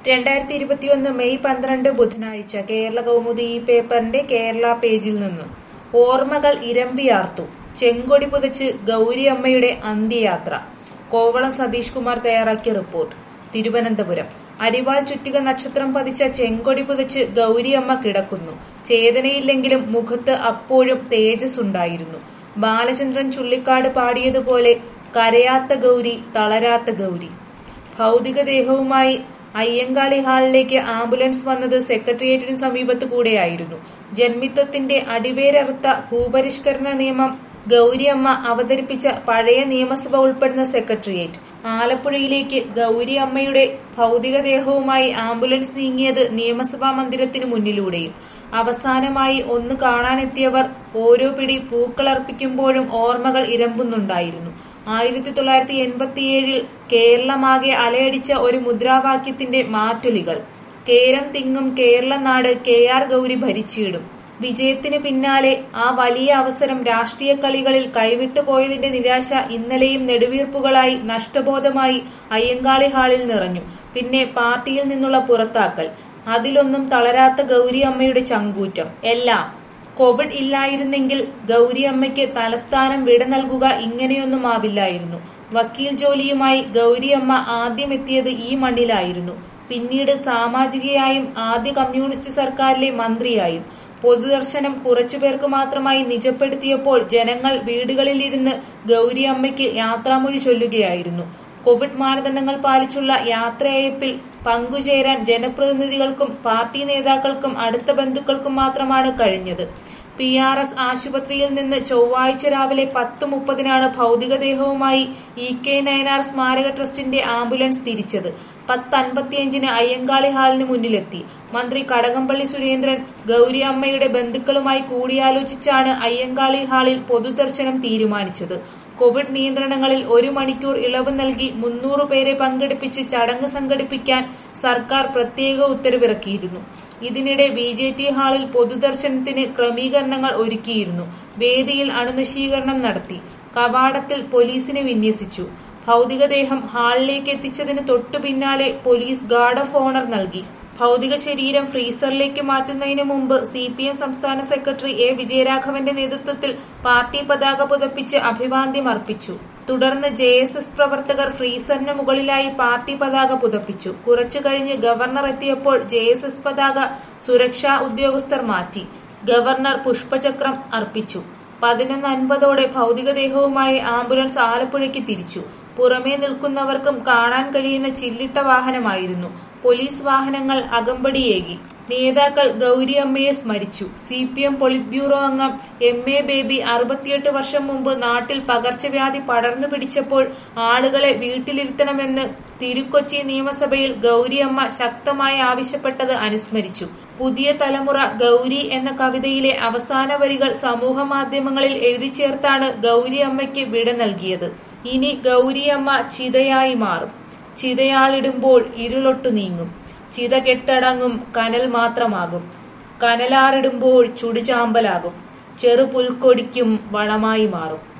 രണ്ടായിരത്തി ഇരുപത്തിയൊന്ന് മെയ് പന്ത്രണ്ട് ബുധനാഴ്ച കേരള കൗമുദി ഈ പേപ്പറിന്റെ കേരള പേജിൽ നിന്ന് ഓർമ്മകൾ ഇരമ്പിയാർത്തു ചെങ്കൊടി പുതച്ച് ഗൗരിയമ്മയുടെ അന്ത്യയാത്ര കോവളം സതീഷ് കുമാർ തയ്യാറാക്കിയ റിപ്പോർട്ട് തിരുവനന്തപുരം അരിവാൾ ചുറ്റിക നക്ഷത്രം പതിച്ച ചെങ്കൊടി പുതച്ച് ഗൗരിയമ്മ കിടക്കുന്നു ചേതനയില്ലെങ്കിലും മുഖത്ത് അപ്പോഴും തേജസ് ഉണ്ടായിരുന്നു ബാലചന്ദ്രൻ ചുള്ളിക്കാട് പാടിയതുപോലെ കരയാത്ത ഗൗരി തളരാത്ത ഗൗരി ഭൗതികദേഹവുമായി അയ്യങ്കാളി ഹാളിലേക്ക് ആംബുലൻസ് വന്നത് സെക്രട്ടേറിയറ്റിന് സമീപത്തു കൂടെയായിരുന്നു ജന്മിത്വത്തിന്റെ അടിവേരറുത്ത ഭൂപരിഷ്കരണ നിയമം ഗൗരിയമ്മ അവതരിപ്പിച്ച പഴയ നിയമസഭ ഉൾപ്പെടുന്ന സെക്രട്ടേറിയറ്റ് ആലപ്പുഴയിലേക്ക് ഗൗരിയമ്മയുടെ ഭൗതികദേഹവുമായി ആംബുലൻസ് നീങ്ങിയത് നിയമസഭാ മന്ദിരത്തിന് മുന്നിലൂടെയും അവസാനമായി ഒന്ന് കാണാനെത്തിയവർ ഓരോ പിടി പൂക്കളർപ്പിക്കുമ്പോഴും ഓർമ്മകൾ ഇരമ്പുന്നുണ്ടായിരുന്നു ആയിരത്തി തൊള്ളായിരത്തി എൺപത്തിയേഴിൽ കേരളമാകെ അലയടിച്ച ഒരു മുദ്രാവാക്യത്തിന്റെ മാറ്റൊലികൾ കേരം തിങ്ങും കേരള നാട് കെ ആർ ഗൗരി ഭരിച്ചിടും വിജയത്തിന് പിന്നാലെ ആ വലിയ അവസരം രാഷ്ട്രീയ കളികളിൽ കൈവിട്ടു പോയതിന്റെ നിരാശ ഇന്നലെയും നെടുവീർപ്പുകളായി നഷ്ടബോധമായി അയ്യങ്കാളി ഹാളിൽ നിറഞ്ഞു പിന്നെ പാർട്ടിയിൽ നിന്നുള്ള പുറത്താക്കൽ അതിലൊന്നും തളരാത്ത ഗൗരി അമ്മയുടെ ചങ്കൂറ്റം എല്ലാം കോവിഡ് ഇല്ലായിരുന്നെങ്കിൽ ഗൗരിയമ്മയ്ക്ക് തലസ്ഥാനം വിട നൽകുക ഇങ്ങനെയൊന്നും ആവില്ലായിരുന്നു വക്കീൽ ജോലിയുമായി ഗൗരിയമ്മ ആദ്യം എത്തിയത് ഈ മണ്ണിലായിരുന്നു പിന്നീട് സാമാജികയായും ആദ്യ കമ്മ്യൂണിസ്റ്റ് സർക്കാരിലെ മന്ത്രിയായും പൊതുദർശനം കുറച്ചുപേർക്ക് മാത്രമായി നിജപ്പെടുത്തിയപ്പോൾ ജനങ്ങൾ വീടുകളിലിരുന്ന് ഗൗരിയമ്മയ്ക്ക് യാത്രാമൊഴി ചൊല്ലുകയായിരുന്നു കോവിഡ് മാനദണ്ഡങ്ങൾ പാലിച്ചുള്ള യാത്രയയപ്പിൽ പങ്കുചേരാൻ ജനപ്രതിനിധികൾക്കും പാർട്ടി നേതാക്കൾക്കും അടുത്ത ബന്ധുക്കൾക്കും മാത്രമാണ് കഴിഞ്ഞത് പി ആർ എസ് ആശുപത്രിയിൽ നിന്ന് ചൊവ്വാഴ്ച രാവിലെ പത്ത് മുപ്പതിനാണ് ഭൗതികദേഹവുമായി ഇ കെ നയനാർ സ്മാരക ട്രസ്റ്റിന്റെ ആംബുലൻസ് തിരിച്ചത് പത്ത് അൻപത്തിയഞ്ചിന് അയ്യങ്കാളി ഹാളിന് മുന്നിലെത്തി മന്ത്രി കടകംപള്ളി സുരേന്ദ്രൻ ഗൗരി അമ്മയുടെ ബന്ധുക്കളുമായി കൂടിയാലോചിച്ചാണ് അയ്യങ്കാളി ഹാളിൽ പൊതുദർശനം തീരുമാനിച്ചത് കോവിഡ് നിയന്ത്രണങ്ങളിൽ ഒരു മണിക്കൂർ ഇളവ് നൽകി മുന്നൂറ് പേരെ പങ്കെടുപ്പിച്ച് ചടങ്ങ് സംഘടിപ്പിക്കാൻ സർക്കാർ പ്രത്യേക ഉത്തരവിറക്കിയിരുന്നു ഇതിനിടെ ബി ജെ ടി ഹാളിൽ പൊതുദർശനത്തിന് ക്രമീകരണങ്ങൾ ഒരുക്കിയിരുന്നു വേദിയിൽ അണുനശീകരണം നടത്തി കവാടത്തിൽ പോലീസിനെ വിന്യസിച്ചു ഭൗതികദേഹം ഹാളിലേക്ക് എത്തിച്ചതിന് തൊട്ടു പിന്നാലെ പോലീസ് ഗാർഡ് ഓഫ് ഓണർ നൽകി ഭൗതിക ശരീരം ഫ്രീസറിലേക്ക് മാറ്റുന്നതിന് മുമ്പ് സി പി എം സംസ്ഥാന സെക്രട്ടറി എ വിജയരാഘവന്റെ നേതൃത്വത്തിൽ പാർട്ടി പതാക പുതപ്പിച്ച് അഭിവാദ്യം അർപ്പിച്ചു തുടർന്ന് ജെ എസ് എസ് പ്രവർത്തകർ ഫ്രീസറിന് മുകളിലായി പാർട്ടി പതാക പുതപ്പിച്ചു കുറച്ചു കഴിഞ്ഞ് ഗവർണർ എത്തിയപ്പോൾ ജെ എസ് എസ് പതാക സുരക്ഷാ ഉദ്യോഗസ്ഥർ മാറ്റി ഗവർണർ പുഷ്പചക്രം അർപ്പിച്ചു പതിനൊന്ന് അൻപതോടെ ഭൗതികദേഹവുമായി ആംബുലൻസ് ആലപ്പുഴയ്ക്ക് തിരിച്ചു പുറമേ നിൽക്കുന്നവർക്കും കാണാൻ കഴിയുന്ന ചില്ലിട്ട വാഹനമായിരുന്നു പോലീസ് വാഹനങ്ങൾ അകമ്പടിയേകി നേതാക്കൾ ഗൗരിയമ്മയെ സ്മരിച്ചു C P M polit bureau അംഗം എം എ ബേബി അറുപത്തിയെട്ട് വർഷം മുമ്പ് നാട്ടിൽ പകർച്ചവ്യാധി പടർന്നു പിടിച്ചപ്പോൾ ആളുകളെ വീട്ടിലിരുത്തണമെന്ന് തിരുക്കൊച്ചി നിയമസഭയിൽ ഗൗരിയമ്മ ശക്തമായി ആവശ്യപ്പെട്ടത് അനുസ്മരിച്ചു പുതിയ തലമുറ ഗൗരി എന്ന കവിതയിലെ അവസാന വരികൾ സമൂഹ മാധ്യമങ്ങളിൽ എഴുതി ചേർത്താണ് ഗൗരിയമ്മയ്ക്ക് വിട നൽകിയത് ഇനി ഗൗരിയമ്മ ചിതയായി മാറും ചിതയാളിടുമ്പോൾ ഇരുളൊട്ടു നീങ്ങും ചിത കെട്ടടങ്ങും കനൽ മാത്രമാകും കനലാറിടുമ്പോൾ ചുടുചാമ്പലാകും ചെറു പുൽക്കൊടിക്കും വളമായി മാറും